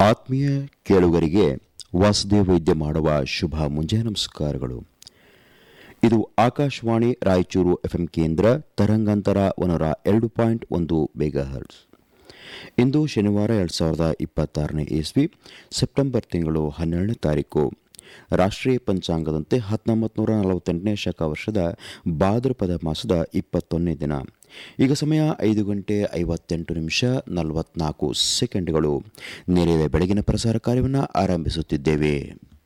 ಆತ್ಮೀಯ ಕೇಳುಗರಿಗೆ ವಾಸುದೇವ ವೈದ್ಯ ಮಾಡುವ ಶುಭ ಮುಂಜಾನೆ ನಮಸ್ಕಾರಗಳು ಇದು ಆಕಾಶವಾಣಿ ರಾಯಚೂರು ಎಫ್ಎಂ ಕೇಂದ್ರ ತರಂಗಾಂತರ ಒನರ ಎರಡು ಪಾಯಿಂಟ್ ಒಂದು ಮೆಗಾಹರ್ಟ್ಸ್ ಇಂದು ಶನಿವಾರ ಎರಡು ಸಾವಿರದ ಇಪ್ಪತ್ತಾರನೇ ಇಸ್ವಿ ಸೆಪ್ಟೆಂಬರ್ ತಿಂಗಳು ಹನ್ನೆರಡನೇ ತಾರೀಕು ರಾಷ್ಟ್ರೀಯ ಪಂಚಾಂಗದಂತೆ ಹತ್ತೊಂಬತ್ತು ನೂರ ನಲವತ್ತೆಂಟನೇ ಶಕ ವರ್ಷದ ಭಾದ್ರಪದ ಮಾಸದ ಇಪ್ಪತ್ತೊಂದನೇ ದಿನ ಈಗ ಸಮಯ ಐದು ಗಂಟೆ ಐವತ್ತೆಂಟು ನಿಮಿಷ ನಲವತ್ನಾಲ್ಕು ಸೆಕೆಂಡ್ಗಳು ನೆರೆಯ ಬೆಳಗಿನ ಪ್ರಸಾರ ಕಾರ್ಯವನ್ನು ಆರಂಭಿಸುತ್ತಿದ್ದೇವೆ